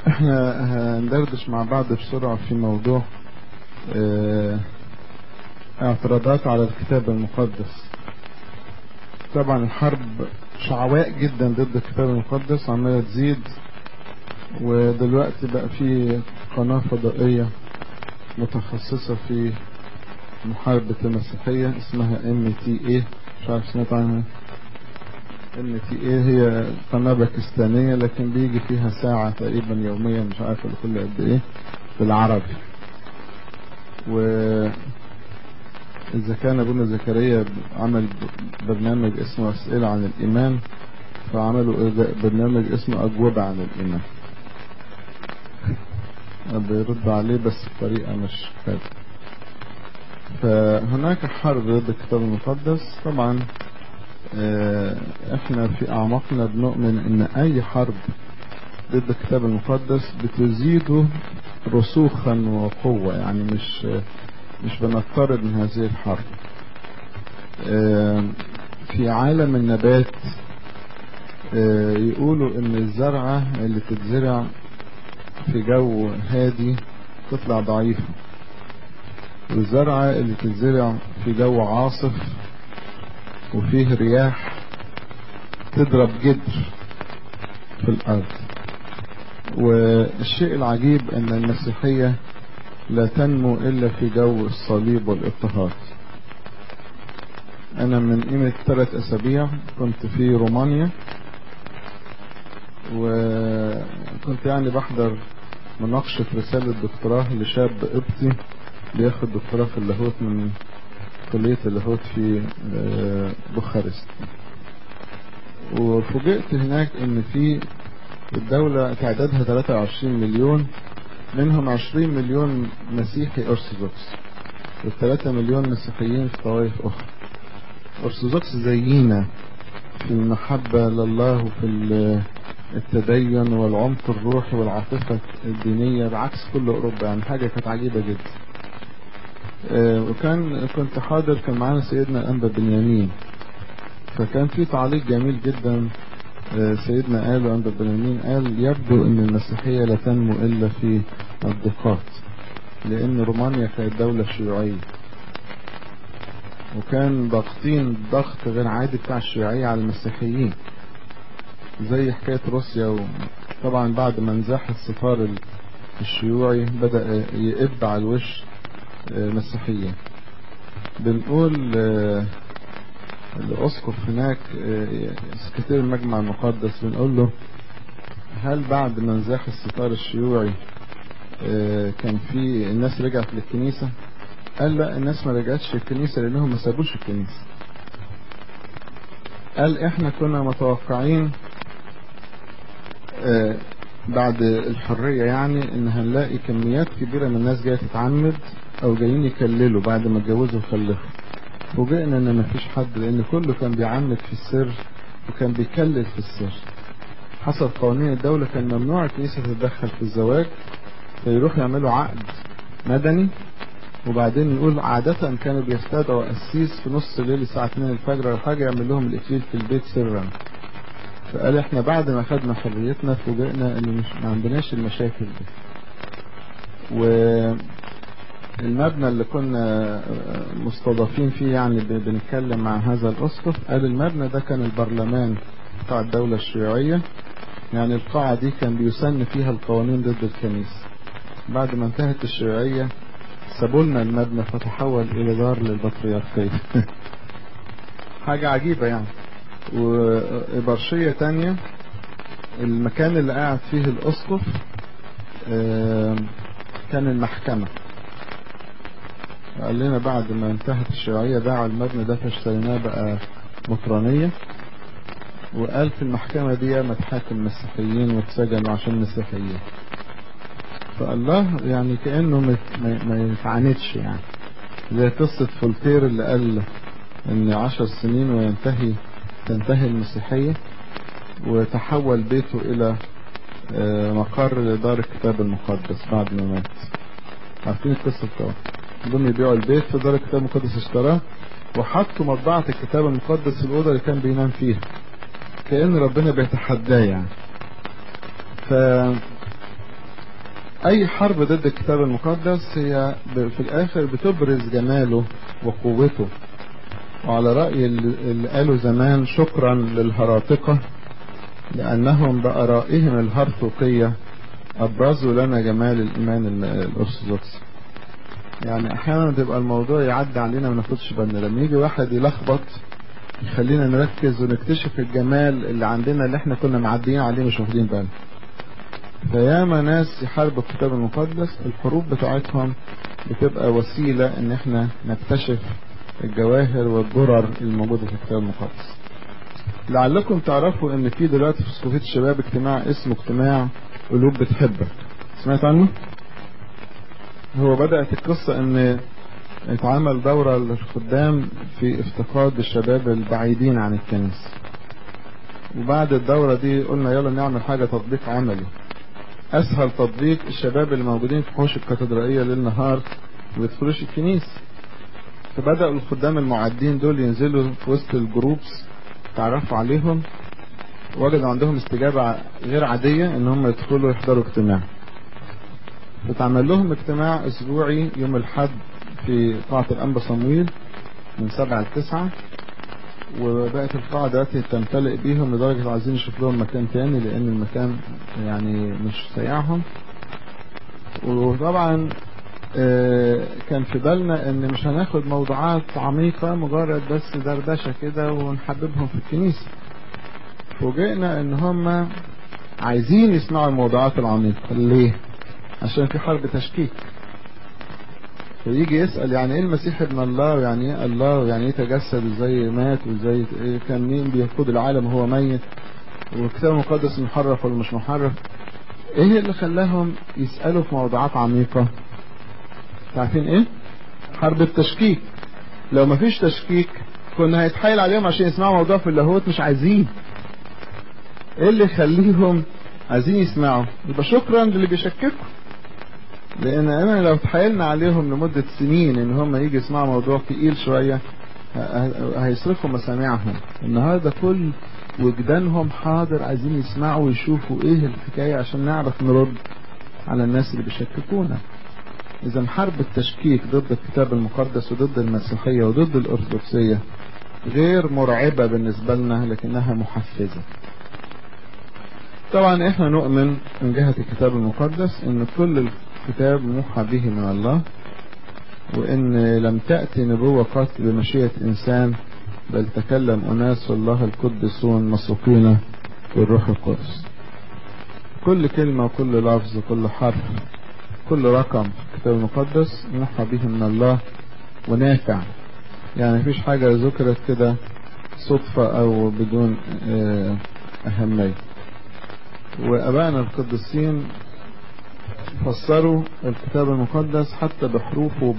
احنا هندردش مع بعض بسرعة في موضوع اه اعتراضات على الكتاب المقدس طبعا الحرب شعواء جدا ضد الكتاب المقدس عمالة تزيد ودلوقتي بقى في قناة فضائية متخصصة في محاربة المسيحية اسمها ام تي اي مش عارف سمعت عنها ام تي اي هي قناة باكستانية لكن بيجي فيها ساعة تقريبا يوميا مش عارف كل قد ايه بالعربي و إذا كان أبونا زكريا عمل برنامج اسمه أسئلة عن الإيمان فعملوا برنامج اسمه أجوبة عن الإيمان بيرد عليه بس بطريقة مش حلوة فهناك حرب ضد الكتاب المقدس طبعا احنا في اعماقنا بنؤمن ان اي حرب ضد الكتاب المقدس بتزيده رسوخا وقوة يعني مش مش بنضطرد من هذه الحرب في عالم النبات يقولوا ان الزرعة اللي تتزرع في جو هادي تطلع ضعيفة والزرعة اللي تتزرع في جو عاصف وفيه رياح تضرب جدر في الأرض والشيء العجيب أن المسيحية لا تنمو إلا في جو الصليب والاضطهاد أنا من قيمة ثلاث أسابيع كنت في رومانيا وكنت يعني بحضر مناقشة رسالة دكتوراه لشاب قبطي بياخد دكتوراه في اللاهوت من كلية اللاهوت في بوخارست وفوجئت هناك ان في الدولة تعدادها 23 مليون منهم 20 مليون مسيحي ارثوذكس و3 مليون مسيحيين في طوائف اخرى ارثوذكس زينا في المحبة لله وفي التدين والعمق الروحي والعاطفة الدينية بعكس كل اوروبا يعني حاجة كانت عجيبة جدا وكان كنت حاضر كان معانا سيدنا الأنبا بنيامين فكان في تعليق جميل جدا سيدنا قال أنبا بنيامين قال يبدو أن المسيحية لا تنمو إلا في الضيقات لأن رومانيا كانت دولة شيوعية وكان ضاغطين ضغط غير عادي بتاع الشيوعية على المسيحيين زي حكاية روسيا طبعا بعد ما انزاح الستار الشيوعي بدأ يقب على الوش مسيحية بنقول الأسقف هناك سكرتير المجمع المقدس بنقول له هل بعد ما انزاح الستار الشيوعي كان في الناس رجعت للكنيسة قال لا الناس ما رجعتش الكنيسة لأنهم ما سابوش الكنيسة قال احنا كنا متوقعين بعد الحرية يعني ان هنلاقي كميات كبيرة من الناس جاية تتعمد او جايين يكللوا بعد ما اتجوزوا وخلفوا فوجئنا ان مفيش حد لان كله كان بيعمد في السر وكان بيكلل في السر حسب قوانين الدولة كان ممنوع الكنيسة تتدخل في الزواج فيروح يعملوا عقد مدني وبعدين يقول عادة كانوا بيستدعوا قسيس في نص الليل الساعة 2 الفجر او حاجة يعمل لهم الاكليل في البيت سرا فقال احنا بعد ما خدنا حريتنا فوجئنا ان مش ما عندناش المشاكل دي و المبنى اللي كنا مستضافين فيه يعني بنتكلم مع هذا الأسقف قال المبنى ده كان البرلمان بتاع الدولة الشيوعية يعني القاعة دي كان بيسن فيها القوانين ضد الكنيسة بعد ما انتهت الشيوعية سابوا لنا المبنى فتحول إلى دار للبطريركية حاجة عجيبة يعني وإبرشية تانية المكان اللي قاعد فيه الأسقف كان المحكمة قال لنا بعد ما انتهت الشيوعية باعوا المبنى ده فاشتريناه بقى مطرانية وقال في المحكمة دي ما تحاكم مسيحيين واتسجنوا عشان مسيحيين فالله يعني كأنه ما يتعاندش يعني زي قصة فولتير اللي قال ان عشر سنين وينتهي تنتهي المسيحية وتحول بيته الى مقر لدار الكتاب المقدس بعد ما مات عارفين القصة بتاعته جم يبيعوا البيت في دار الكتاب المقدس اشتراه وحطوا مطبعة الكتاب المقدس في الأوضة اللي كان بينام فيها كأن ربنا بيتحداه يعني ف اي حرب ضد الكتاب المقدس هي في الاخر بتبرز جماله وقوته وعلى رأي اللي قالوا زمان شكرا للهراطقة لأنهم بآرائهم الهرطوقية أبرزوا لنا جمال الإيمان الأرثوذكسي يعني أحيانا تبقى الموضوع يعدي علينا ما ناخدش بالنا لما يجي واحد يلخبط يخلينا نركز ونكتشف الجمال اللي عندنا اللي احنا كنا معديين عليه مش واخدين بالنا فياما ناس يحاربوا الكتاب المقدس الحروب بتاعتهم بتبقى وسيلة ان احنا نكتشف الجواهر والدرر الموجودة في الكتاب المقدس لعلكم تعرفوا ان في دلوقتي في صفوفية الشباب اجتماع اسمه اجتماع قلوب بتحبك سمعت عنه هو بدأت القصة ان اتعمل دورة للخدام في افتقاد الشباب البعيدين عن الكنيسة وبعد الدورة دي قلنا يلا نعمل حاجة تطبيق عملي اسهل تطبيق الشباب اللي موجودين في حوش الكاتدرائية ليل نهار ما بيدخلوش الكنيسة فبدأوا الخدام المعدين دول ينزلوا في وسط الجروبس تعرفوا عليهم وجدوا عندهم استجابة غير عادية ان هم يدخلوا يحضروا اجتماع فتعمل لهم اجتماع اسبوعي يوم الحد في قاعة الأنبا صمويل من سبعة لتسعة وبقت القاعة دلوقتي تمتلئ بيهم لدرجة عايزين نشوف لهم مكان تاني لأن المكان يعني مش سيعهم وطبعا كان في بالنا ان مش هناخد موضوعات عميقة مجرد بس دردشة كده ونحببهم في الكنيسة فوجئنا ان هم عايزين يسمعوا الموضوعات العميقة ليه عشان في حرب تشكيك فيجي يسأل يعني ايه المسيح ابن الله ويعني ايه الله ويعني ايه تجسد وازاي مات وازاي إيه كان مين بيقود العالم وهو ميت والكتاب المقدس محرف ولا مش محرف ايه اللي خلاهم يسألوا في موضوعات عميقة عارفين ايه حرب التشكيك لو ما فيش تشكيك كنا هيتحايل عليهم عشان يسمعوا موضوع في اللاهوت مش عايزين ايه اللي يخليهم عايزين يسمعوا يبقى شكرا للي بيشككوا لان انا لو اتحايلنا عليهم لمدة سنين ان هم يجي يسمعوا موضوع تقيل شوية هيصرفوا مسامعهم النهاردة كل وجدانهم حاضر عايزين يسمعوا ويشوفوا ايه الحكاية عشان نعرف نرد على الناس اللي بيشككونا اذا حرب التشكيك ضد الكتاب المقدس وضد المسيحية وضد الارثوذكسية غير مرعبة بالنسبة لنا لكنها محفزة طبعا احنا نؤمن من جهة الكتاب المقدس ان كل الكتاب موحى به من الله وان لم تأتي نبوة قط بمشيئة انسان بل تكلم اناس الله القدسون مسوقين بالروح القدس كل كلمة وكل لفظ وكل حرف كل رقم في الكتاب المقدس موحى به من الله ونافع يعني مفيش حاجة ذكرت كده صدفة او بدون اهمية وابائنا القديسين فسروا الكتاب المقدس حتى بحروفه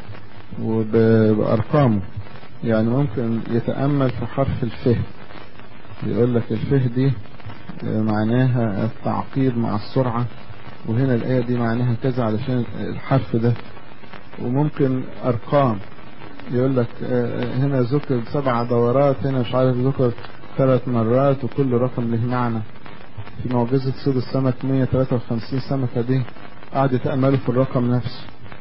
وبأرقامه يعني ممكن يتأمل في حرف الفه يقول لك الفه دي معناها التعقيد مع السرعة وهنا الآية دي معناها كذا علشان الحرف ده وممكن أرقام يقول لك هنا ذكر سبع دورات هنا مش عارف ذكر ثلاث مرات وكل رقم له معنى في معجزة صيد السمك 153 سمكة دي قعد يتأملوا في الرقم نفسه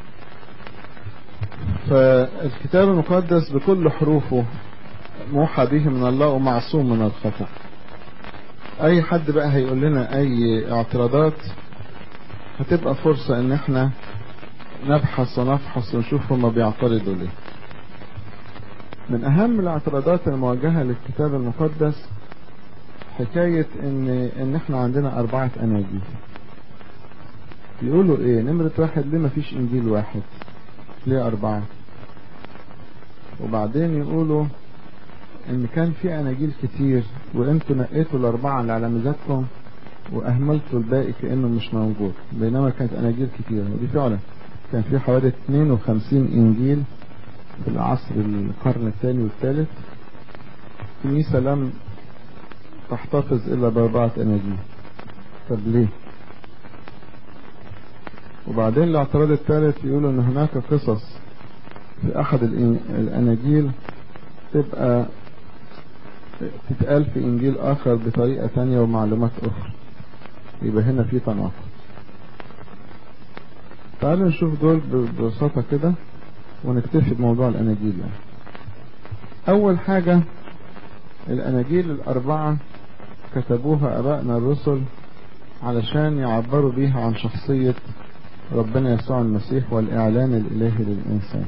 فالكتاب المقدس بكل حروفه موحى به من الله ومعصوم من الخطأ اي حد بقى هيقول لنا اي اعتراضات هتبقى فرصة ان احنا نبحث ونفحص ونشوف هما بيعترضوا ليه من اهم الاعتراضات الموجهة للكتاب المقدس حكاية ان ان احنا عندنا اربعة اناجيل يقولوا ايه نمرة واحد ليه مفيش انجيل واحد ليه اربعة وبعدين يقولوا ان كان في اناجيل كتير وانتوا نقيتوا الاربعة اللي على ميزاتكم واهملتوا الباقي كانه مش موجود بينما كانت اناجيل كتير ودي فعلا كان في حوالي 52 انجيل في العصر القرن الثاني والثالث الكنيسة لم تحتفظ الا باربعة اناجيل طب ليه وبعدين الاعتراض الثالث يقولوا ان هناك قصص في احد الاناجيل تبقى تتقال في انجيل اخر بطريقة تانية ومعلومات اخرى يبقى هنا في تناقض تعالوا نشوف دول ببساطة كده ونكتفي بموضوع الأناجيل يعني. أول حاجة الأناجيل الأربعة كتبوها أبائنا الرسل علشان يعبروا بيها عن شخصية ربنا يسوع المسيح والإعلان الإلهي للإنسان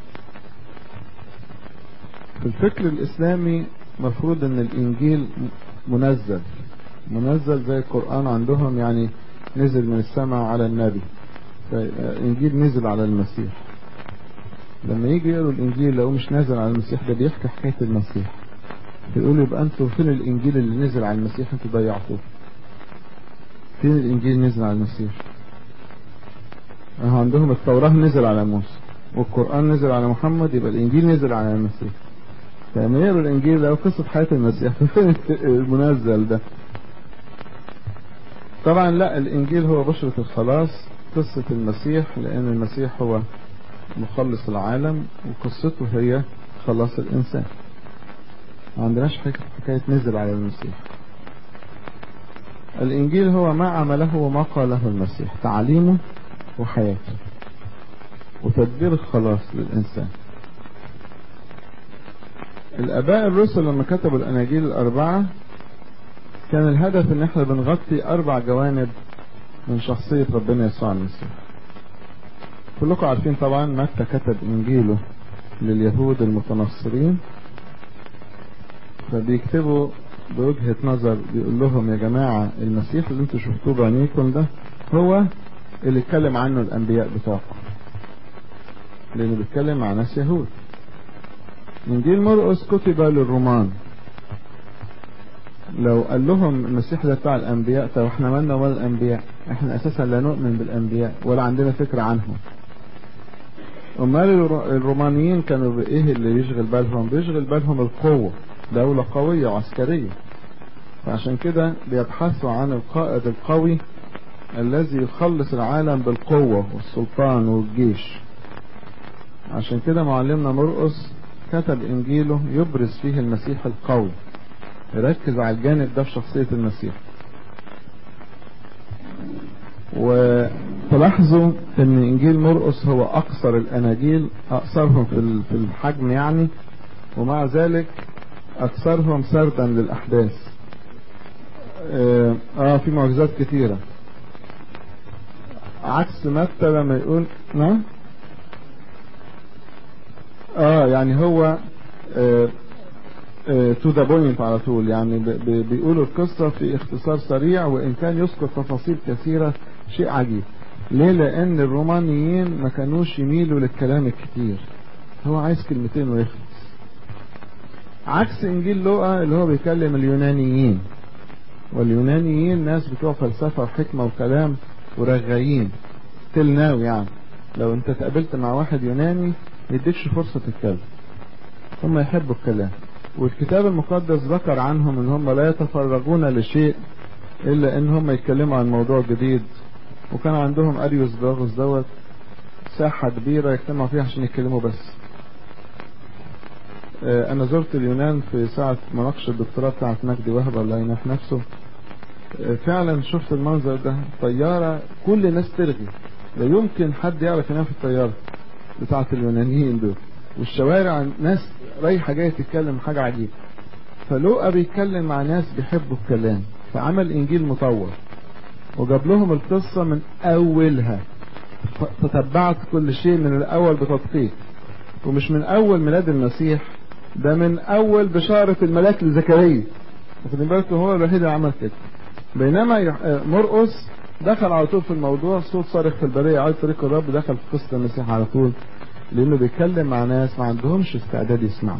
في الفكر الإسلامي مفروض أن الإنجيل منزل منزل زي القرآن عندهم يعني نزل من السماء على النبي الإنجيل نزل على المسيح لما يجي يقروا الإنجيل لو مش نازل على المسيح ده بيحكي حكاية المسيح يقولوا يبقى أنتوا فين الإنجيل اللي نزل على المسيح أنتوا ضيعتوه فين الإنجيل نزل على المسيح أهو عندهم التوراة نزل على موسى والقرآن نزل على محمد يبقى الإنجيل نزل على المسيح فلما يقروا الإنجيل لو قصة حياة المسيح فين المنزل ده طبعا لا الإنجيل هو بشرة الخلاص قصة المسيح لأن المسيح هو مخلص العالم وقصته هي خلاص الإنسان ما عندناش حكاية نزل على المسيح الإنجيل هو ما عمله وما قاله المسيح تعليمه وحياته وتدبير الخلاص للإنسان الآباء الرسل لما كتبوا الأناجيل الأربعة كان الهدف إن احنا بنغطي أربع جوانب من شخصية ربنا يسوع المسيح كلكم عارفين طبعا متى كتب إنجيله لليهود المتنصرين فبيكتبوا بوجهة نظر بيقول لهم يا جماعة المسيح اللي انتوا شفتوه بعينيكم ده هو اللي اتكلم عنه الأنبياء بتوعكم لأنه بيتكلم مع ناس يهود إنجيل مرقس كتب للرومان لو قال لهم المسيح ده بتاع الأنبياء طب احنا مالنا ولا الأنبياء احنا أساسا لا نؤمن بالأنبياء ولا عندنا فكرة عنهم أمال الرومانيين كانوا بإيه اللي يشغل بالهم بيشغل بالهم القوة دولة قوية وعسكرية فعشان كده بيبحثوا عن القائد القوي الذي يخلص العالم بالقوة والسلطان والجيش عشان كده معلمنا مرقس كتب انجيله يبرز فيه المسيح القوي يركز على الجانب ده في شخصية المسيح وتلاحظوا ان انجيل مرقس هو اقصر الاناجيل اقصرهم في الحجم يعني ومع ذلك اكثرهم سردا للاحداث اه, آه في معجزات كثيرة عكس متى لما يقول نعم اه يعني هو تو ذا بوينت على طول يعني بيقولوا القصة في اختصار سريع وان كان يذكر تفاصيل كثيرة شيء عجيب ليه لان الرومانيين ما كانوش يميلوا للكلام الكتير هو عايز كلمتين ويخلص عكس انجيل لوقا اللي هو بيكلم اليونانيين واليونانيين ناس بتوع فلسفة وحكمة وكلام ورغايين تل ناو يعني لو انت تقابلت مع واحد يوناني يديكش فرصة تتكلم هم يحبوا الكلام والكتاب المقدس ذكر عنهم ان هم لا يتفرغون لشيء الا ان هم يتكلموا عن موضوع جديد وكان عندهم اريوس باغوس دوت ساحة كبيرة يجتمعوا فيها عشان يتكلموا بس انا زرت اليونان في ساعة مناقشة الدكتوراه بتاعت مجدي وهب الله ينح نفسه فعلا شفت المنظر ده طيارة كل الناس ترغي لا يمكن حد يعرف ينام في الطيارة بتاعت اليونانيين دول والشوارع ناس رايحة جاية تتكلم حاجة عجيبة فلوقا بيتكلم مع ناس بيحبوا الكلام فعمل انجيل مطور وجاب لهم القصة من اولها تتبعت كل شيء من الاول بتدقيق ومش من اول ميلاد المسيح ده من اول بشارة الملاك لزكريا واخدين بالكم هو الوحيد اللي عمل كده بينما مرقس دخل على طول في الموضوع صوت صارخ في البرية عايز طريق الرب دخل في قصة المسيح على طول لانه بيتكلم مع ناس ما عندهمش استعداد يسمعوا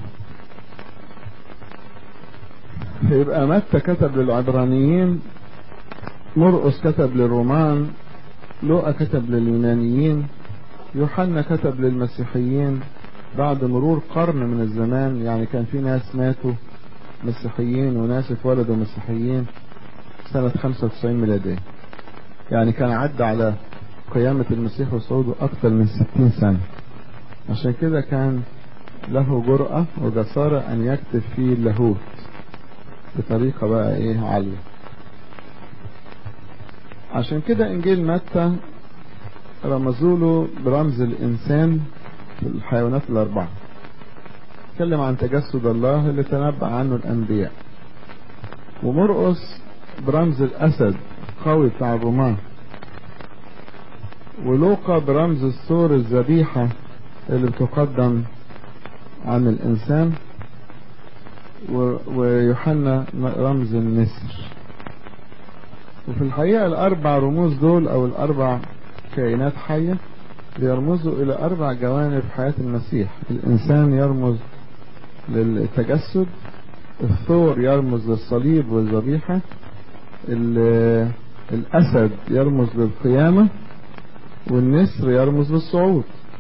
يبقى متى كتب للعبرانيين مرقس كتب للرومان لوقا كتب لليونانيين يوحنا كتب للمسيحيين بعد مرور قرن من الزمان يعني كان في ناس ماتوا مسيحيين وناس اتولدوا مسيحيين سنة 95 ميلادية يعني كان عدى على قيامة المسيح وصعوده أكثر من 60 سنة عشان كده كان له جرأة وجسارة أن يكتب فيه اللاهوت بطريقة بقى إيه عالية عشان كده إنجيل متى رمزوا له برمز الإنسان في الحيوانات الأربعة اتكلم عن تجسد الله اللي تنبأ عنه الأنبياء ومرقس برمز الأسد القوي بتاع الرومان ولوقا برمز الثور الذبيحة اللي بتقدم عن الإنسان ويوحنا رمز النسر وفي الحقيقة الأربع رموز دول أو الأربع كائنات حية بيرمزوا إلى أربع جوانب حياة المسيح الإنسان يرمز للتجسد الثور يرمز للصليب والذبيحة الأسد يرمز للقيامة والنسر يرمز للصعود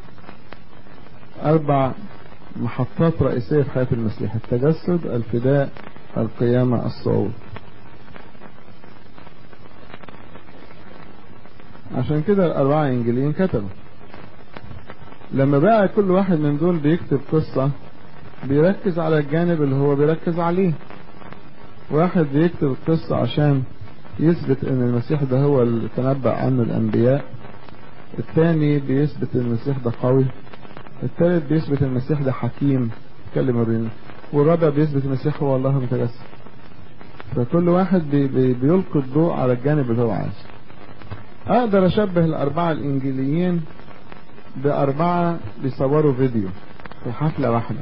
أربع محطات رئيسية في حياة المسيح التجسد الفداء القيامة الصعود عشان كده الأربعة إنجيليين كتبوا لما بقى كل واحد من دول بيكتب قصة بيركز على الجانب اللي هو بيركز عليه واحد بيكتب القصة عشان يثبت ان المسيح ده هو اللي تنبأ عنه الانبياء الثاني بيثبت ان المسيح ده قوي الثالث بيثبت ان المسيح ده حكيم يتكلم الرين والرابع بيثبت المسيح هو الله المتجسد فكل واحد بي بي بيلقي الضوء على الجانب اللي هو عايزه اقدر اشبه الاربعة الانجيليين باربعة بيصوروا فيديو في حفلة واحدة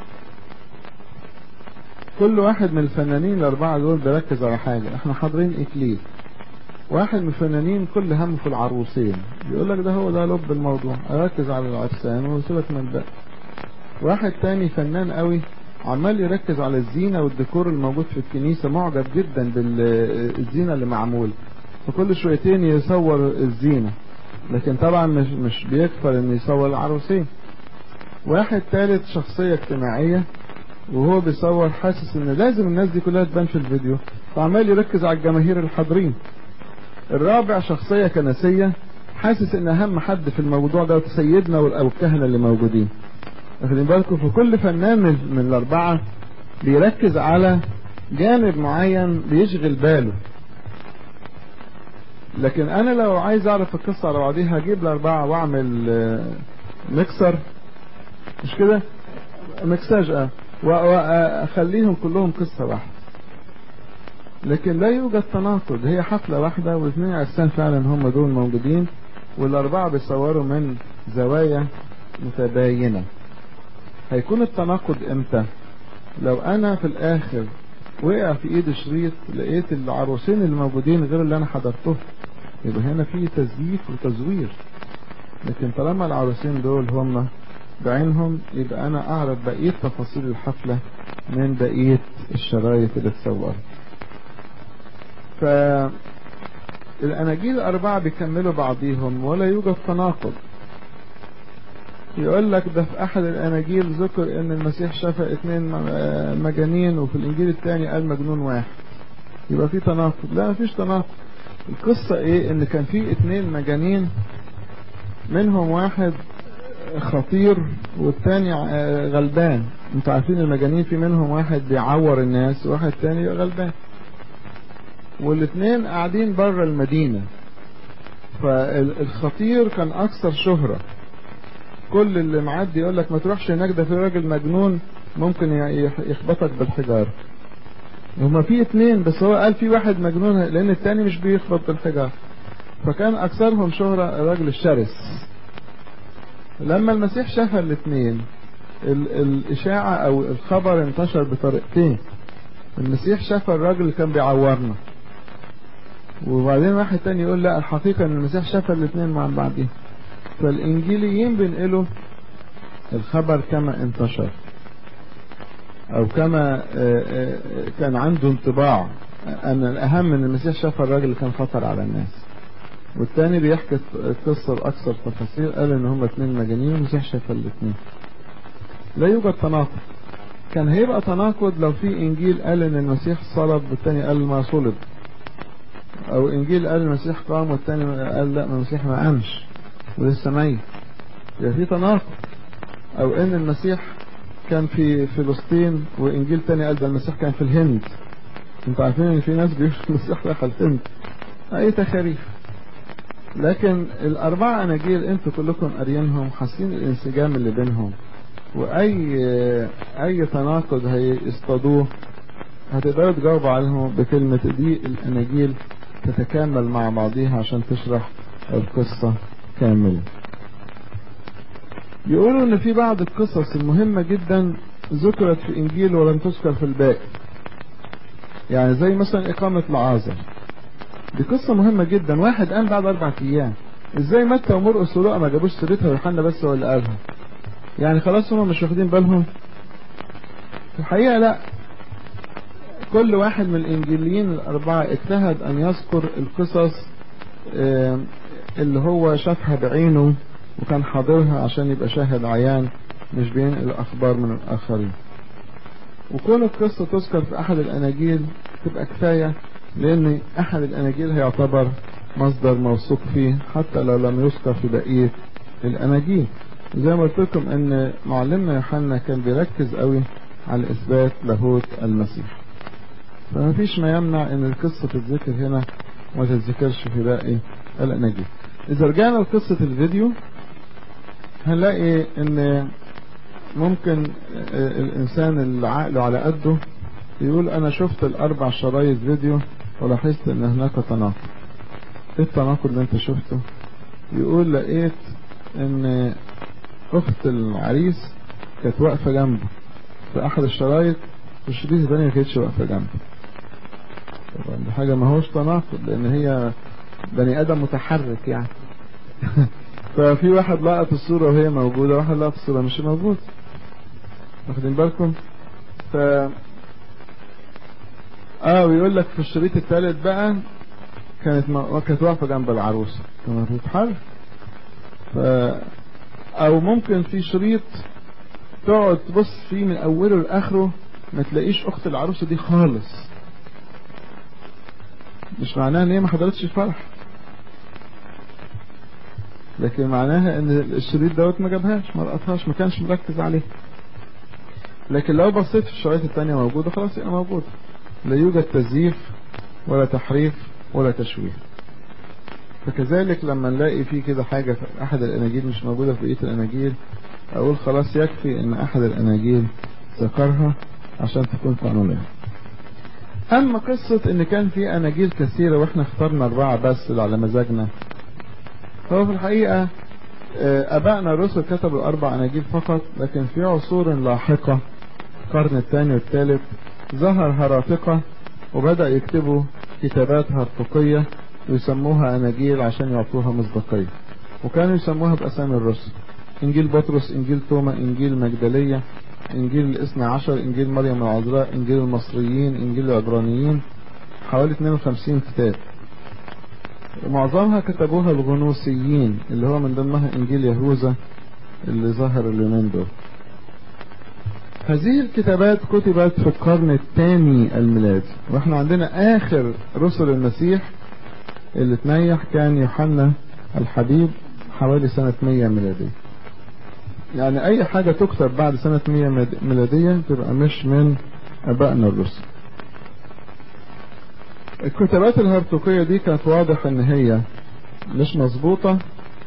كل واحد من الفنانين الاربعة دول بيركز على حاجة احنا حاضرين اكليل واحد من الفنانين كل همه في العروسين بيقول لك ده هو ده لب الموضوع اركز على العرسان وسيبك من الباقي واحد تاني فنان قوي عمال يركز على الزينة والديكور الموجود في الكنيسة معجب جدا بالزينة اللي معمول فكل شويتين يصور الزينة لكن طبعا مش مش بيكفر ان يصور العروسين واحد ثالث شخصية اجتماعية وهو بيصور حاسس ان لازم الناس دي كلها تبان في الفيديو فعمال يركز على الجماهير الحاضرين الرابع شخصية كنسية حاسس ان اهم حد في الموضوع ده سيدنا او الكهنة اللي موجودين واخدين بالكم فكل فنان من, من الاربعة بيركز على جانب معين بيشغل باله لكن انا لو عايز اعرف القصة على بعضيها هجيب الاربعة واعمل مكسر مش كده مكساج اه واخليهم كلهم قصة واحدة لكن لا يوجد تناقض هي حفلة واحدة واثنين عرسان فعلا هم دول موجودين والاربعة بيصوروا من زوايا متباينة هيكون التناقض امتى لو انا في الاخر وقع في ايد شريط لقيت العروسين اللي موجودين غير اللي انا حضرته يبقى هنا في تزييف وتزوير لكن طالما العروسين دول هم بعينهم يبقى انا اعرف بقية تفاصيل الحفلة من بقية الشرايط اللي اتصورت فالاناجيل الاربعة بيكملوا بعضيهم ولا يوجد تناقض يقول لك ده في احد الاناجيل ذكر ان المسيح شفى اثنين مجانين وفي الانجيل الثاني قال مجنون واحد يبقى في تناقض لا مفيش تناقض القصة ايه ان كان في اثنين مجانين منهم واحد خطير والتاني غلبان انتوا عارفين المجانين في منهم واحد بيعور الناس وواحد تاني غلبان والاثنين قاعدين بره المدينة فالخطير كان اكثر شهرة كل اللي معدي يقول لك ما تروحش هناك ده في راجل مجنون ممكن يخبطك بالحجارة هما في اتنين بس هو قال في واحد مجنون لان التاني مش بيخبط بالحجارة فكان اكثرهم شهرة الراجل الشرس لما المسيح شاف الاثنين الاشاعة او الخبر انتشر بطريقتين المسيح شاف الراجل اللي كان بيعورنا وبعدين واحد تاني يقول لا الحقيقة ان المسيح شاف الاثنين مع بعضهم فالانجيليين بينقلوا الخبر كما انتشر او كما كان عنده انطباع ان الاهم ان المسيح شاف الراجل اللي كان خطر على الناس والتاني بيحكي القصة باكثر تفاصيل قال ان هما اتنين مجانين والمسيح شاف الاثنين لا يوجد تناقض كان هيبقى تناقض لو في انجيل قال ان المسيح صلب والتاني قال ما صلب او انجيل قال المسيح قام والتاني قال لا المسيح ما قامش ولسه ميت يبقى في تناقض او ان المسيح كان في فلسطين وانجيل تاني قال ده المسيح كان في الهند انتوا عارفين ان في ناس بيقولوا المسيح راح الهند اي تخاريف لكن الأربعة أناجيل أنتوا كلكم قاريينهم حاسين الانسجام اللي بينهم وأي أي تناقض هيصطادوه هتقدروا تجاوبوا عليهم بكلمة دي الأناجيل تتكامل مع بعضيها عشان تشرح القصة كاملة يقولوا ان في بعض القصص المهمة جدا ذكرت في انجيل ولم تذكر في الباقي يعني زي مثلا اقامة العازر دي قصة مهمة جدا واحد قام بعد اربع ايام ازاي متى ومرقس ولوقا ما جابوش سيرتها ويوحنا بس هو اللي قالها يعني خلاص هم مش واخدين بالهم في الحقيقة لا كل واحد من الانجيليين الاربعة اجتهد ان يذكر القصص اللي هو شافها بعينه وكان حاضرها عشان يبقى شاهد عيان مش بينقل اخبار من الاخرين وكون القصة تذكر في احد الاناجيل تبقى كفاية لان احد الاناجيل هيعتبر مصدر موثوق فيه حتى لو لم يذكر في بقية الاناجيل زي ما قلت لكم ان معلمنا يوحنا كان بيركز قوي على اثبات لاهوت المسيح فما فيش ما يمنع ان القصة تتذكر هنا وما تتذكرش في باقي الاناجيل اذا رجعنا لقصة الفيديو هنلاقي ان ممكن الانسان اللي عقله على قده يقول انا شفت الاربع شرايط فيديو ولاحظت ان هناك تناقض ايه التناقض اللي انت شفته يقول لقيت ان اخت العريس كانت واقفة جنبه في احد الشرايط والشريط الثانية ما كانتش واقفة جنبه طبعا دي حاجة ما هوش تناقض لان هي بني ادم متحرك يعني ففي واحد لقط الصورة وهي موجودة واحد لقط الصورة مش موجودة واخدين بالكم ف اه ويقول لك في الشريط الثالث بقى كانت م... كانت واقفة جنب العروسة كانت بتتحرك ف او ممكن في شريط تقعد تبص فيه من اوله لاخره ما تلاقيش اخت العروسة دي خالص مش معناها ان هي ما حضرتش الفرح لكن معناها ان الشريط دوت ما جابهاش ما لقطهاش ما كانش مركز عليه لكن لو بصيت في الشرايط التانية موجودة خلاص يبقى موجودة لا يوجد تزييف ولا تحريف ولا تشويه فكذلك لما نلاقي في كده حاجة في أحد الأناجيل مش موجودة في بقية الأناجيل أقول خلاص يكفي إن أحد الأناجيل ذكرها عشان تكون قانونية أما قصة إن كان في أناجيل كثيرة وإحنا اخترنا أربعة بس اللي على مزاجنا هو في الحقيقة أبائنا الرسل كتبوا أربع أناجيل فقط لكن في عصور لاحقة القرن الثاني والثالث ظهر هراطقة وبدأ يكتبوا كتابات هرطقية ويسموها أناجيل عشان يعطوها مصداقية وكانوا يسموها بأسامي الرسل إنجيل بطرس إنجيل توما إنجيل مجدلية إنجيل الاثنى عشر إنجيل مريم العذراء إنجيل المصريين إنجيل العبرانيين حوالي 52 كتاب معظمها كتبوها الغنوسيين اللي هو من ضمنها إنجيل يهوذا اللي ظهر اليومين دول هذه الكتابات كتبت في القرن الثاني الميلادي واحنا عندنا آخر رسل المسيح اللي تنيح كان يوحنا الحبيب حوالي سنة 100 ميلادية يعني أي حاجة تكتب بعد سنة 100 ميلادية تبقى مش من أبائنا الرسل الكتابات الهرطوقية دي كانت واضح ان هي مش مظبوطة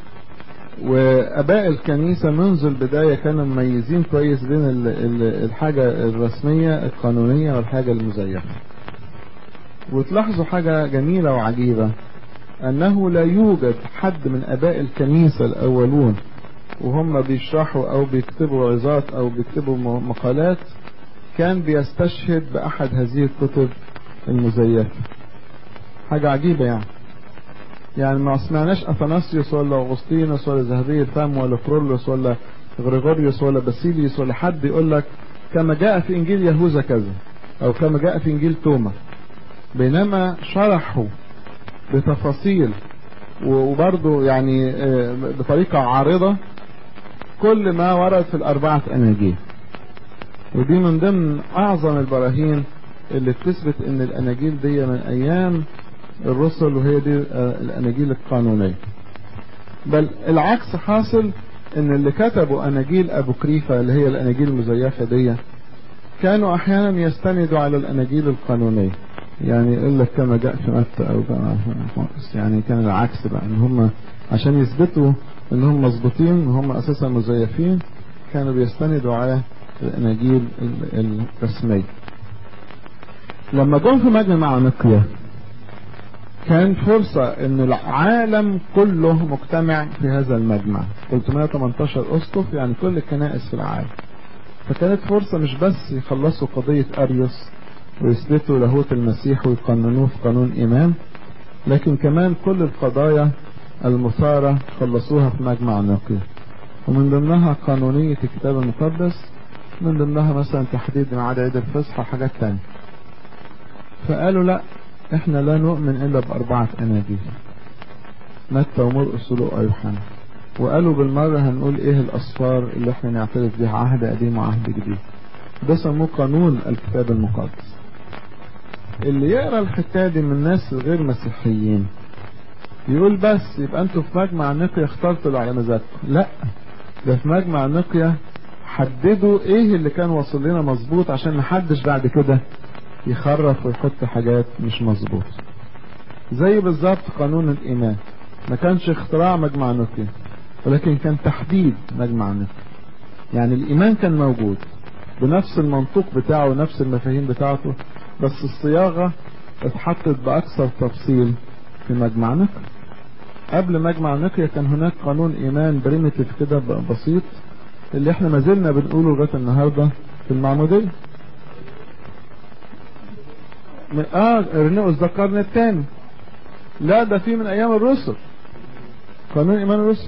واباء الكنيسة منذ البداية كانوا مميزين كويس بين الحاجة الرسمية القانونية والحاجة المزيفة وتلاحظوا حاجة جميلة وعجيبة انه لا يوجد حد من اباء الكنيسة الاولون وهم بيشرحوا او بيكتبوا عظات او بيكتبوا مقالات كان بيستشهد باحد هذه الكتب المزيفة حاجة عجيبة يعني يعني ما سمعناش اثناسيوس ولا اغسطينوس ولا ذهبي الفم ولا كرولوس ولا غريغوريوس ولا باسيليوس ولا حد يقول لك كما جاء في انجيل يهوذا كذا او كما جاء في انجيل توما بينما شرحوا بتفاصيل وبرضه يعني بطريقة عارضة كل ما ورد في الأربعة أناجيل ودي من ضمن أعظم البراهين اللي بتثبت ان الاناجيل دي من ايام الرسل وهي دي الاناجيل القانونية بل العكس حاصل ان اللي كتبوا اناجيل ابو كريفة اللي هي الاناجيل المزيفة دي كانوا احيانا يستندوا على الاناجيل القانونية يعني يقول لك كما جاء في متى او جاء في مرقس يعني كان العكس بقى ان هم عشان يثبتوا ان هم مظبوطين وهم اساسا مزيفين كانوا بيستندوا على الاناجيل الرسميه لما جم في مجمع نقيه كان فرصة ان العالم كله مجتمع في هذا المجمع 318 اسقف يعني كل الكنائس في العالم فكانت فرصة مش بس يخلصوا قضية اريوس ويثبتوا لاهوت المسيح ويقننوه في قانون ايمان لكن كمان كل القضايا المثارة خلصوها في مجمع نقي ومن ضمنها قانونية الكتاب المقدس من ضمنها مثلا تحديد ميعاد عيد الفصح وحاجات تانية فقالوا لا احنا لا نؤمن الا باربعة اناجيل متى ومرقس ولوقا يوحنا وقالوا بالمرة هنقول ايه الاصفار اللي احنا نعترف بيها عهد قديم وعهد جديد ده سموه قانون الكتاب المقدس اللي يقرا الحكايه دي من الناس الغير مسيحيين يقول بس يبقى انتوا في مجمع نقيا اخترتوا اللي على مزاجكم لا ده في مجمع نقيا حددوا ايه اللي كان واصل لنا مظبوط عشان محدش بعد كده يخرف ويحط حاجات مش مظبوط زي بالظبط قانون الايمان ما كانش اختراع مجمع نقيا ولكن كان تحديد مجمع نقيا يعني الايمان كان موجود بنفس المنطوق بتاعه ونفس المفاهيم بتاعته بس الصياغة اتحطت بأكثر تفصيل في مجمع نقيا قبل مجمع نقيا كان هناك قانون إيمان بريمتيف كده بسيط اللي احنا ما زلنا بنقوله لغاية النهاردة في المعمودية اه ارنقوا ده القرن الثاني لا ده في من ايام الرسل قانون ايمان الرسل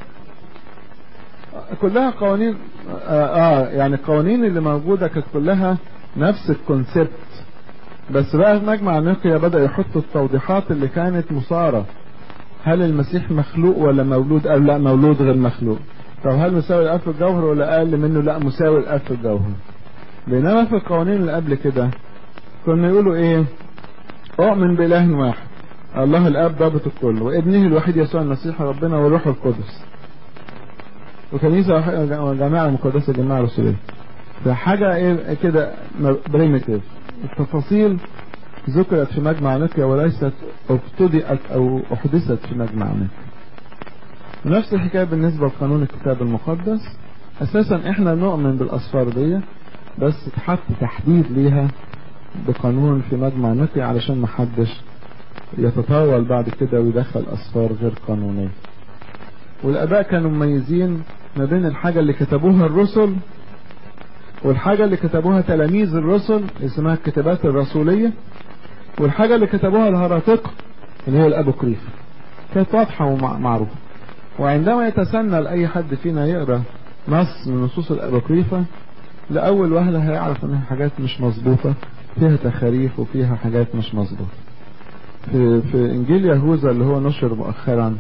كلها قوانين آه, اه يعني القوانين اللي موجودة كانت كلها نفس الكونسبت بس بقى في مجمع نقيا بدأ يحط التوضيحات اللي كانت مثارة هل المسيح مخلوق ولا مولود قال لا مولود غير مخلوق طب هل مساوي الألف الجوهر ولا أقل منه لا مساوي الألف الجوهر بينما في القوانين اللي قبل كده كنا يقولوا ايه اؤمن بإله واحد الله الاب ضابط الكل وابنه الوحيد يسوع المسيح ربنا والروح القدس وكنيسة وجماعة المقدسة جماعة رسولية فحاجة ايه كده بريمتيف التفاصيل ذكرت في مجمع نقيا وليست ابتدأت او احدثت في مجمع نقيا نفس الحكاية بالنسبة لقانون الكتاب المقدس اساسا احنا نؤمن بالاصفار دي بس اتحط تحديد ليها بقانون في مجمع نقي علشان ما حدش يتطاول بعد كده ويدخل أسفار غير قانونية والآباء كانوا مميزين ما بين الحاجة اللي كتبوها الرسل والحاجة اللي كتبوها تلاميذ الرسل اسمها الكتابات الرسولية والحاجة اللي كتبوها الهراطقة اللي هي الأبوكريف كانت واضحة ومعروفة وعندما يتسنى لأي حد فينا يقرأ نص من نصوص الأبوكريفة لأول وهلة هيعرف إنها حاجات مش مظبوطة فيها تخاريف وفيها حاجات مش مظبوطة في, في إنجيل يهوذا اللي هو نشر مؤخرا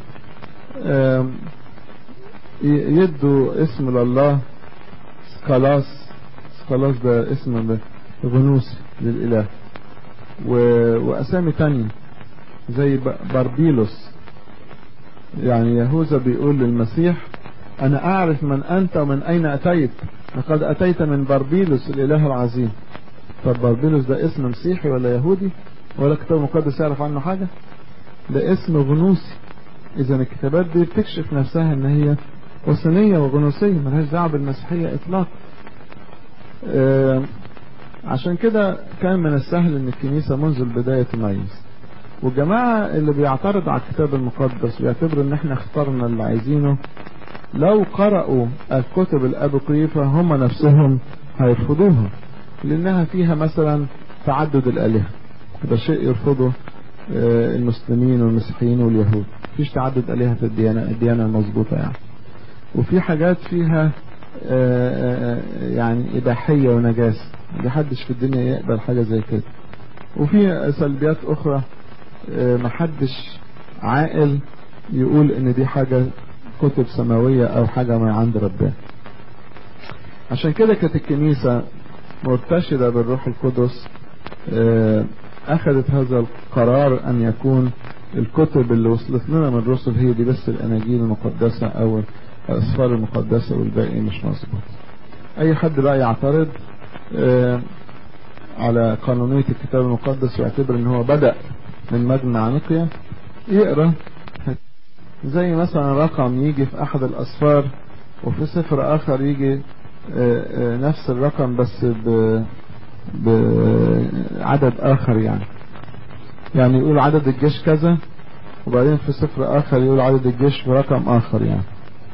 يدوا اسم لله سكالاس سكالاس ده اسم غنوسي للإله وأسامي تانية زي باربيلوس يعني يهوذا بيقول للمسيح أنا أعرف من أنت ومن أين أتيت لقد أتيت من باربيلوس الإله العظيم طب باربيلوس ده اسم مسيحي ولا يهودي ولا كتاب مقدس يعرف عنه حاجة ده اسم غنوسي إذا الكتابات دي بتكشف نفسها إن هي وثنية وغنوسية ملهاش دعوة بالمسيحية إطلاقا آه عشان كده كان من السهل إن الكنيسة منذ البداية تميز والجماعة اللي بيعترض على الكتاب المقدس ويعتبروا إن إحنا اخترنا اللي عايزينه لو قرأوا الكتب الأبوكريفة هم نفسهم هيرفضوها لأنها فيها مثلا تعدد الآلهة ده شيء يرفضه المسلمين والمسيحيين واليهود مفيش تعدد آلهة في الديانة الديانة المظبوطة يعني وفي حاجات فيها يعني إباحية ونجاسة محدش في الدنيا يقبل حاجة زي كده وفي سلبيات أخرى محدش عاقل يقول إن دي حاجة كتب سماوية أو حاجة من عند ربنا عشان كده كانت الكنيسة مرتشدة بالروح القدس أخذت هذا القرار أن يكون الكتب اللي وصلت لنا من الرسل هي دي بس الأناجيل المقدسة أو الأسفار المقدسة والباقي مش مظبوط أي حد بقى يعترض على قانونية الكتاب المقدس ويعتبر ان هو بدأ من مجمع نقيا يقرأ زي مثلا رقم يجي في احد الاسفار وفي سفر اخر يجي نفس الرقم بس بعدد اخر يعني يعني يقول عدد الجيش كذا وبعدين في سفر اخر يقول عدد الجيش برقم اخر يعني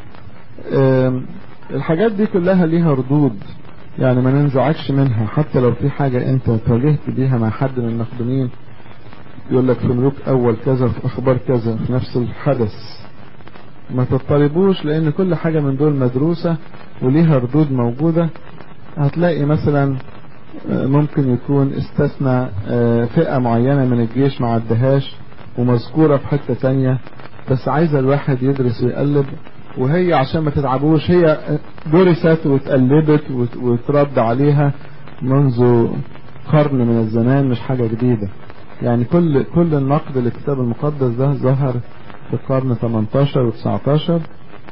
الحاجات دي كلها ليها ردود يعني ما ننزعجش منها حتى لو في حاجة انت تواجهت بيها مع حد من المخدومين يقول لك في ملوك اول كذا في اخبار كذا في نفس الحدث ما تضطربوش لان كل حاجة من دول مدروسة وليها ردود موجودة هتلاقي مثلا ممكن يكون استثنى فئة معينة من الجيش ما عدهاش ومذكورة في حتة تانية بس عايزة الواحد يدرس ويقلب وهي عشان ما تتعبوش هي درست واتقلبت وترد عليها منذ قرن من الزمان مش حاجة جديدة يعني كل كل النقد للكتاب المقدس ده ظهر في القرن 18 و 19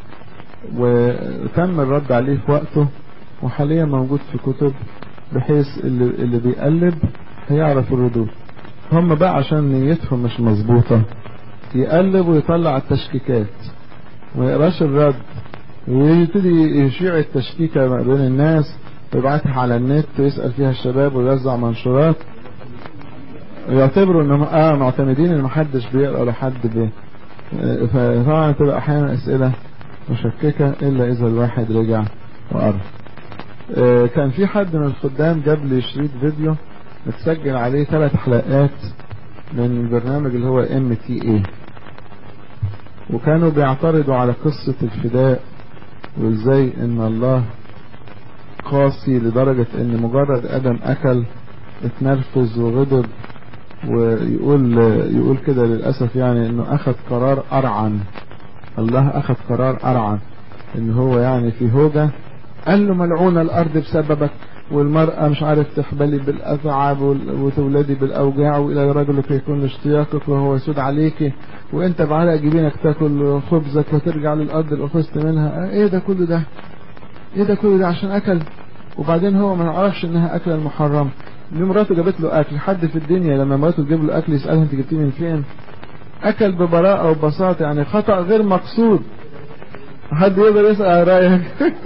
وتم الرد عليه في وقته وحاليا موجود في كتب بحيث اللي, اللي بيقلب هيعرف الردود هم بقى عشان نيتهم مش مظبوطة يقلب ويطلع التشكيكات ما يقراش الرد ويبتدي يشيع التشكيكة بين الناس ويبعتها على النت ويسأل فيها الشباب ويوزع منشورات يعتبروا انهم اه معتمدين ان محدش بيقرا ولا حد بي فطبعا تبقى احيانا اسئله مشككه الا اذا الواحد رجع وقرا آه كان في حد من الخدام جاب لي شريط فيديو متسجل عليه ثلاث حلقات من البرنامج اللي هو ام تي اي وكانوا بيعترضوا على قصة الفداء وازاي ان الله قاسي لدرجة ان مجرد ادم اكل اتنرفز وغضب ويقول يقول كده للأسف يعني انه اخذ قرار ارعن الله اخذ قرار ارعن ان هو يعني في هوجة قال له ملعونة الارض بسببك والمرأة مش عارف تحبلي بالأتعاب وتولدي بالأوجاع وإلى رجلك يكون اشتياقك وهو يسود عليك وانت بعرق جبينك تاكل خبزك وترجع للأرض اللي أخذت منها ايه ده كل ده ايه ده كل ده عشان أكل وبعدين هو ما يعرفش انها أكلة المحرم دي مراته جابت له أكل حد في الدنيا لما مراته تجيب له أكل يسألها انت جبتيه من فين أكل ببراءة وبساطة يعني خطأ غير مقصود حد يقدر يسأل رأيك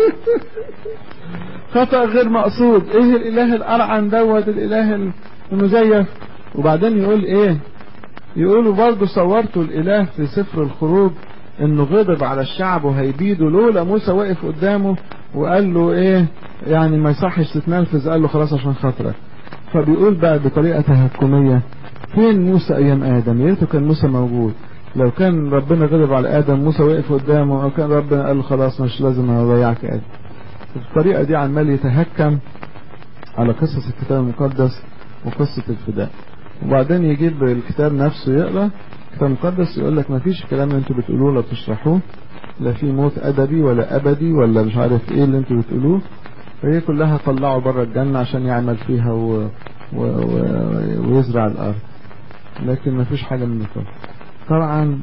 خطأ غير مقصود ايه الاله الارعن دوت الاله المزيف وبعدين يقول ايه يقولوا برضه صورتوا الاله في سفر الخروج انه غضب على الشعب وهيبيده لولا موسى واقف قدامه وقال له ايه يعني ما يصحش تتنرفز قال له خلاص عشان خاطرك فبيقول بقى بطريقة تهكمية فين موسى ايام ادم يا ريته كان موسى موجود لو كان ربنا غضب على ادم موسى واقف قدامه او كان ربنا قال له خلاص مش لازم اضيعك ادم بالطريقة دي عمال يتهكم على قصص الكتاب المقدس وقصة الفداء وبعدين يجيب الكتاب نفسه يقرأ الكتاب المقدس يقول لك ما فيش الكلام اللي انتوا بتقولوه ولا بتشرحوه لا في موت أدبي ولا أبدي ولا مش عارف ايه اللي انتوا بتقولوه فهي كلها طلعوا بره الجنة عشان يعمل فيها و... و... و... ويزرع الأرض لكن ما فيش حاجة من كده طبعا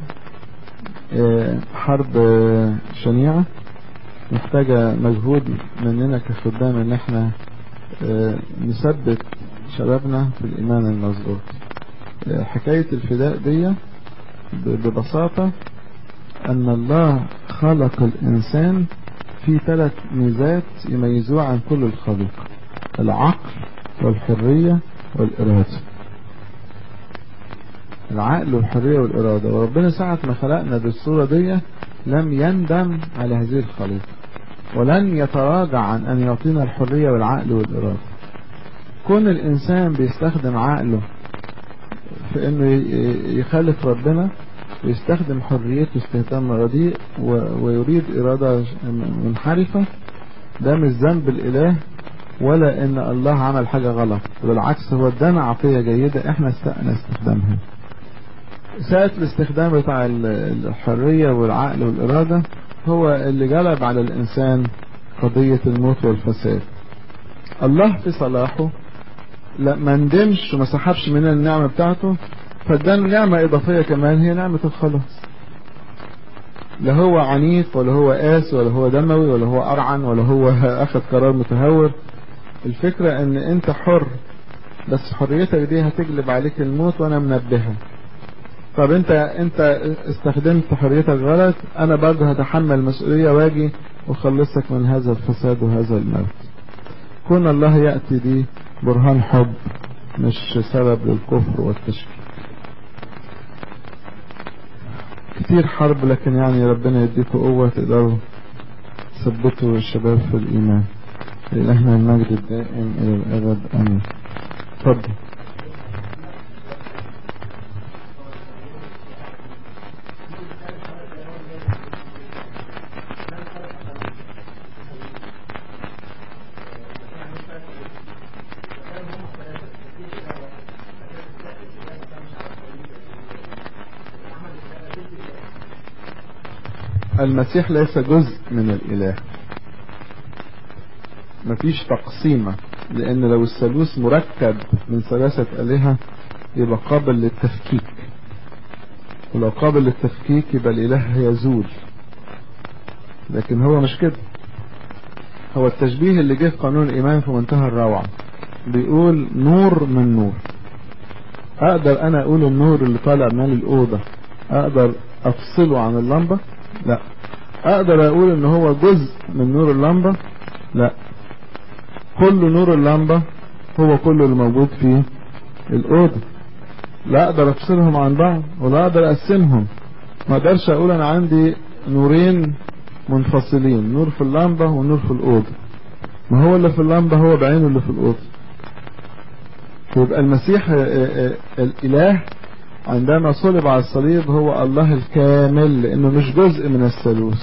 حرب شنيعة محتاجة مجهود مننا كخدام ان احنا نثبت شبابنا في الايمان المظبوط حكاية الفداء دي ببساطة ان الله خلق الانسان في ثلاث ميزات يميزوه عن كل الخليقة العقل والحرية والإرادة العقل والحرية والإرادة وربنا ساعة ما خلقنا بالصورة دي لم يندم على هذه الخليقة ولن يتراجع عن أن يعطينا الحرية والعقل والإرادة كون الإنسان بيستخدم عقله في أنه يخالف ربنا ويستخدم حريته استخدام رديء ويريد إرادة منحرفة ده مش ذنب الإله ولا إن الله عمل حاجة غلط بالعكس هو ادانا عطية جيدة احنا استقنا استخدامها ساعة الاستخدام بتاع الحرية والعقل والإرادة هو اللي جلب على الإنسان قضية الموت والفساد الله في صلاحه لا ما ندمش وما سحبش مننا النعمة بتاعته فادانا نعمة إضافية كمان هي نعمة الخلاص لا هو عنيف ولا هو قاس ولا هو دموي ولا هو أرعن ولا هو أخذ قرار متهور الفكرة ان انت حر بس حريتك دي هتجلب عليك الموت وانا منبهك طب انت انت استخدمت حريتك غلط انا برضه هتحمل مسؤولية واجي واخلصك من هذا الفساد وهذا الموت كون الله يأتي دي برهان حب مش سبب للكفر والتشكيك كتير حرب لكن يعني ربنا يديكم قوة تقدروا تثبتوا الشباب في الإيمان لإلهنا المجد الدائم إلى الأبد آمين اتفضل المسيح ليس جزء من الإله مفيش تقسيمة لأن لو الثالوث مركب من ثلاثة آلهة يبقى قابل للتفكيك ولو قابل للتفكيك يبقى الإله يزول لكن هو مش كده هو التشبيه اللي جه في قانون الإيمان في منتهى الروعة بيقول نور من نور أقدر أنا أقول النور اللي طالع من الأوضة أقدر أفصله عن اللمبة لا اقدر اقول ان هو جزء من نور اللمبة لا كل نور اللمبة هو كله اللي موجود في الأوضة لا اقدر افصلهم عن بعض ولا اقدر اقسمهم ما اقدرش اقول انا عندي نورين منفصلين نور في اللمبة ونور في الأوضة ما هو اللي في اللمبة هو بعينه اللي في الأوضة يبقى المسيح الإله عندما صلب على الصليب هو الله الكامل لانه مش جزء من الثالوث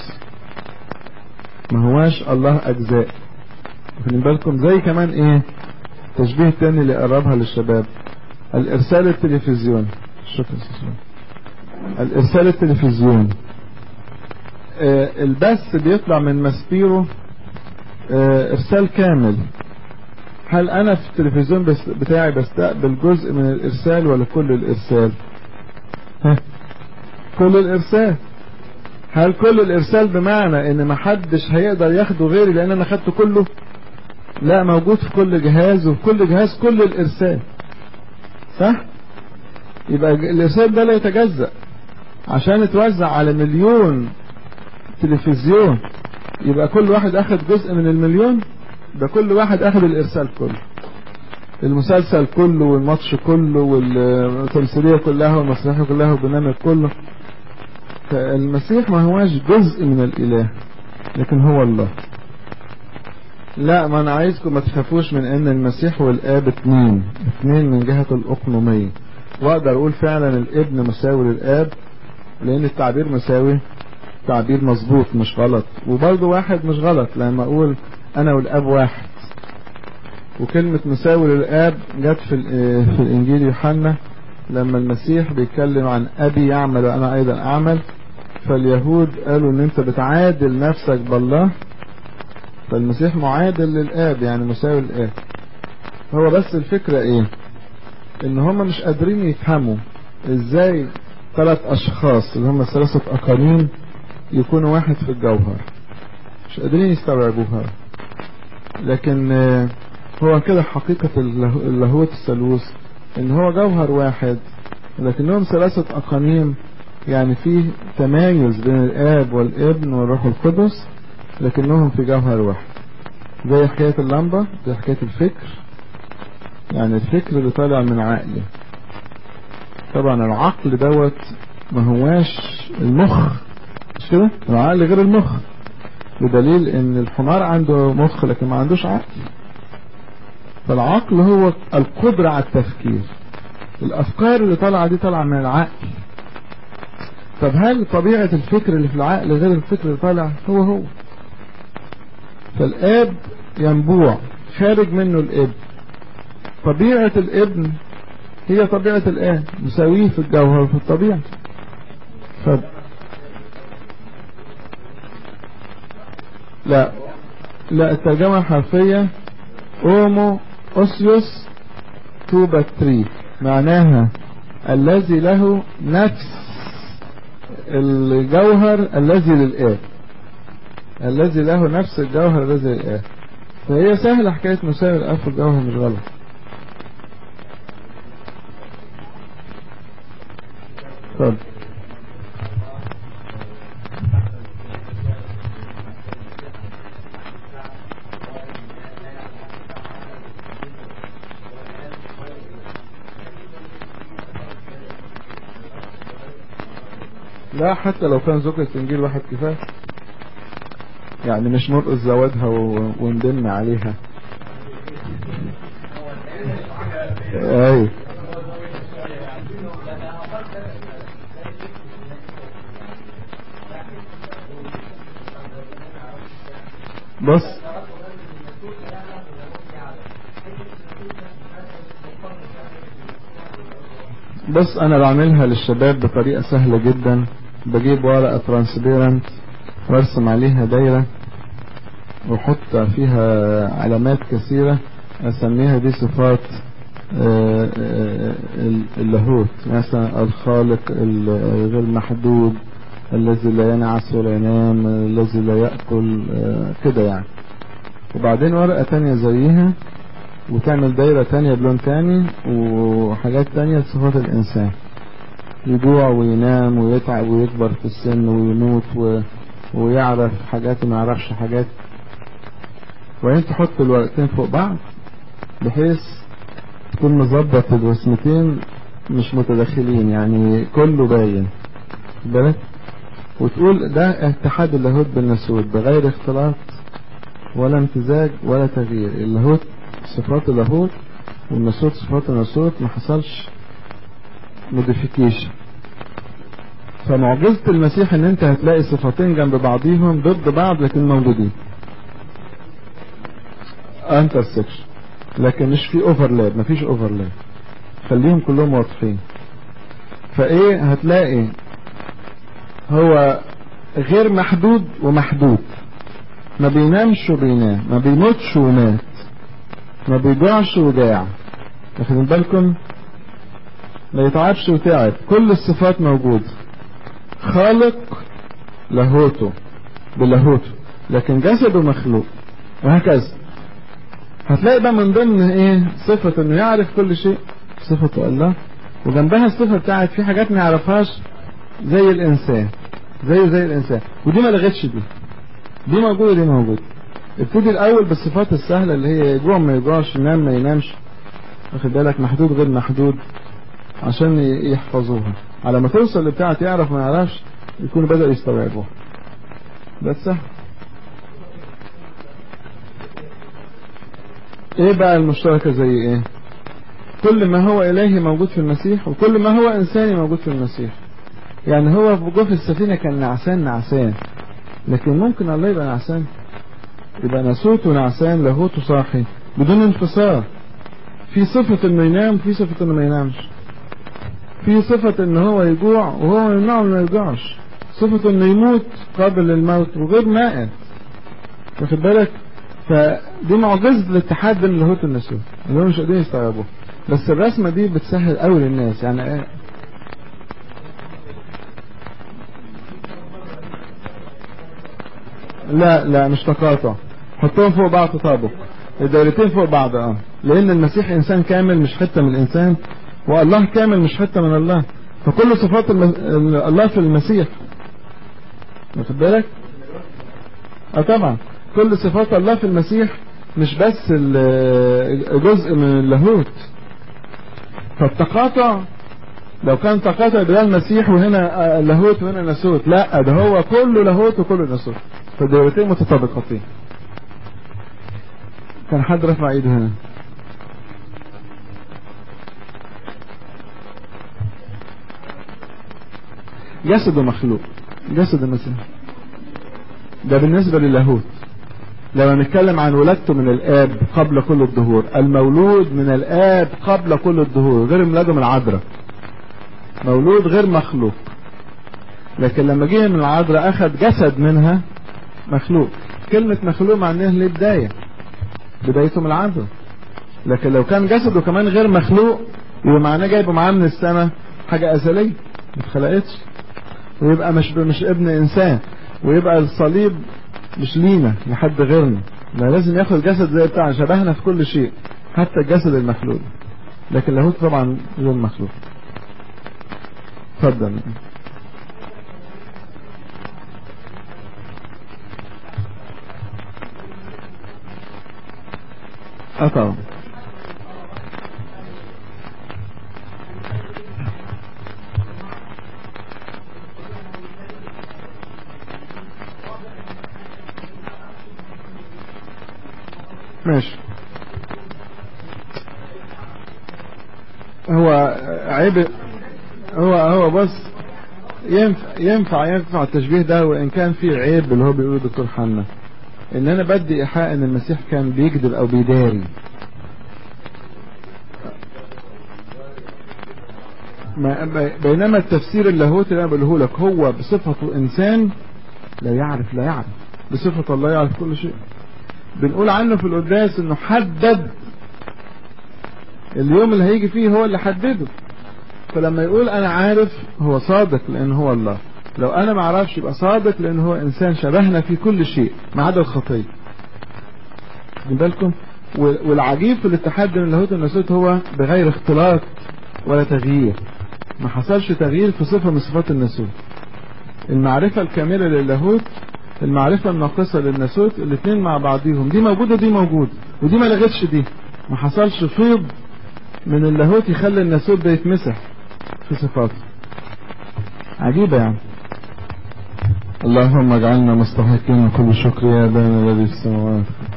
ما هواش الله اجزاء واخدين بالكم زي كمان ايه تشبيه تاني اللي قربها للشباب الارسال التلفزيوني شكرا الارسال التلفزيوني آه البث بيطلع من ماسبيرو آه ارسال كامل هل انا في التلفزيون بس بتاعي بستقبل جزء من الارسال ولا كل الارسال ها كل الارسال هل كل الارسال بمعنى ان ما حدش هيقدر ياخده غيري لان انا خدته كله لا موجود في كل جهاز وفي كل جهاز كل الارسال صح يبقى الارسال ده لا يتجزأ عشان يتوزع على مليون تلفزيون يبقى كل واحد اخد جزء من المليون ده كل واحد اخد الارسال كله المسلسل كله والماتش كله والتمثيلية كلها والمسرحية كلها والبرنامج كله فالمسيح ما هواش جزء من الاله لكن هو الله لا ما انا عايزكم ما تخافوش من ان المسيح والاب اتنين اتنين من جهة الاقنومية واقدر اقول فعلا الابن مساوي للاب لان التعبير مساوي تعبير مظبوط مش غلط وبرضه واحد مش غلط لما اقول انا والاب واحد وكلمة مساوي للاب جت في في الانجيل يوحنا لما المسيح بيتكلم عن ابي يعمل وانا ايضا اعمل فاليهود قالوا ان انت بتعادل نفسك بالله فالمسيح معادل للاب يعني مساوي للاب هو بس الفكرة ايه ان هم مش قادرين يفهموا ازاي ثلاث اشخاص اللي هم ثلاثة اقانيم يكونوا واحد في الجوهر مش قادرين يستوعبوها لكن هو كده حقيقة اللاهوت الثالوث ان هو جوهر واحد لكنهم ثلاثة اقانيم يعني فيه تمايز بين الاب والابن والروح القدس لكنهم في جوهر واحد زي حكاية اللمبة زي حكاية الفكر يعني الفكر اللي طالع من عقلي طبعا العقل دوت ما هواش المخ مش كده العقل غير المخ بدليل ان الحمار عنده مخ لكن ما عندوش عقل فالعقل هو القدرة على التفكير الافكار اللي طالعة دي طالعة من العقل طب هل طبيعة الفكر اللي في العقل غير الفكر اللي طالع هو هو فالاب ينبوع خارج منه الابن طبيعة الابن هي طبيعة الاب مساويه في الجوهر وفي الطبيعة ف... لا لا الترجمة الحرفية اومو اوسيوس توبا تري معناها الذي له نفس الجوهر الذي للآب الذي له نفس الجوهر الذي للآب فهي سهلة حكاية مساوي الآب في الجوهر مش غلط اتفضل لا حتى لو كان ذكر الانجيل واحد كفايه يعني مش مرقص زودها و- وندم عليها ايوه بص بص انا بعملها للشباب بطريقة سهلة جدا بجيب ورقة ترانسبيرنت وارسم عليها دايرة واحط فيها علامات كثيرة اسميها دي صفات آه، آه، اللاهوت مثلا الخالق الغير محدود الذي لا ينعس ولا ينام الذي لا يأكل آه، كده يعني وبعدين ورقة تانية زيها وتعمل دايرة تانية بلون تاني وحاجات تانية لصفات الإنسان يجوع وينام ويتعب ويكبر في السن ويموت و... ويعرف حاجات وما يعرفش حاجات وبعدين تحط الورقتين فوق بعض بحيث تكون مظبط الرسمتين مش متداخلين يعني كله باين خد بالك وتقول ده اتحاد اللاهوت بالناسوت بغير اختلاط ولا امتزاج ولا تغيير اللاهوت صفات اللاهوت والناسوت صفات الناسوت ما حصلش موديفيكيشن فمعجزة المسيح ان انت هتلاقي صفتين جنب بعضيهم ضد بعض لكن موجودين انترسكشن لكن مش في اوفرلاب مفيش اوفرلاب خليهم كلهم واضحين فايه هتلاقي هو غير محدود ومحدود ما بينامش وبينام ما بيموتش ومات ما بيجوعش وجاع واخدين بالكم ما يتعبش وتعب كل الصفات موجودة خالق لاهوته بلاهوته لكن جسده مخلوق وهكذا هتلاقي بقى من ضمن ايه صفة انه يعرف كل شيء صفة الله وجنبها الصفة بتاعت في حاجات ما يعرفهاش زي الانسان زيه زي الانسان ودي ما لغتش دي دي موجودة دي موجودة ابتدي الاول بالصفات السهلة اللي هي يجوع ما يجوعش ينام ما ينامش واخد بالك محدود غير محدود عشان يحفظوها على ما توصل لبتاعة يعرف ما يعرفش يكونوا بدأوا يستوعبوها بس سهل ايه بقى المشتركة زي ايه كل ما هو الهي موجود في المسيح وكل ما هو انساني موجود في المسيح يعني هو في جوف السفينة كان نعسان نعسان لكن ممكن الله يبقى نعسان يبقى ناسوته نعسان لاهوته صاحي بدون انفصال في صفة انه ينام في صفة انه ما ينامش في صفة ان هو يجوع وهو يمنعه ما يجوعش صفة انه يموت قابل للموت وغير مائت واخد بالك فدي معجزة الاتحاد بين اللاهوت والناسوت اللي هم مش قادرين يستوعبوها بس الرسمة دي بتسهل قوي للناس يعني ايه لا لا مش تقاطع حطهم فوق بعض تطابق الدايرتين فوق بعض اه لان المسيح انسان كامل مش حته من الانسان والله كامل مش حته من الله فكل صفات الم... الله في المسيح واخد بالك اه طبعا كل صفات الله في المسيح مش بس جزء من اللاهوت فالتقاطع لو كان تقاطع بلا المسيح وهنا لاهوت وهنا ناسوت لا ده هو كله لاهوت وكله ناسوت فالدورتين متطابقتين كان حد رفع ايده هنا جسد مخلوق جسد المسيح ده بالنسبة للاهوت لو نتكلم عن ولادته من الآب قبل كل الظهور المولود من الآب قبل كل الظهور غير ميلاده من العذراء مولود غير مخلوق لكن لما جه من العذراء أخذ جسد منها مخلوق كلمة مخلوق معناها ليه بداية بدايته من العذراء لكن لو كان جسده كمان غير مخلوق يبقى معناه جايبه معاه من السماء حاجة أزلية ما اتخلقتش ويبقى مش مش ابن إنسان ويبقى الصليب مش لينا لحد غيرنا ما لازم ياخد جسد زي بتاع شبهنا في كل شيء حتى الجسد المخلوق لكن لاهوت طبعا غير مخلوق اتفضل اه طبعا ماشي هو عيب هو هو بص ينفع ينفع ينفع التشبيه ده وان كان فيه عيب اللي هو بيقوله الدكتور حنا ان انا بدي ايحاء ان المسيح كان بيكذب او بيداري ما بينما التفسير اللاهوتي اللي انا بقوله لك هو بصفته انسان لا يعرف لا يعرف بصفة الله يعرف كل شيء بنقول عنه في القداس انه حدد اليوم اللي هيجي فيه هو اللي حدده فلما يقول انا عارف هو صادق لان هو الله لو انا ما اعرفش يبقى صادق لان هو انسان شبهنا في كل شيء ما عدا الخطيه خدوا بالكم والعجيب في الاتحاد بين اللاهوت والناسوت هو بغير اختلاط ولا تغيير ما حصلش تغيير في صفه من صفات الناسوت المعرفه الكامله للاهوت المعرفه الناقصه للناسوت الاثنين مع بعضيهم دي موجوده دي موجوده ودي ما لغتش دي ما حصلش فيض من اللاهوت يخلي الناسوت ده يتمسح في صفاته عجيبة يعني اللهم اجعلنا مستحقين كل شكر يا ابانا الذي في السماوات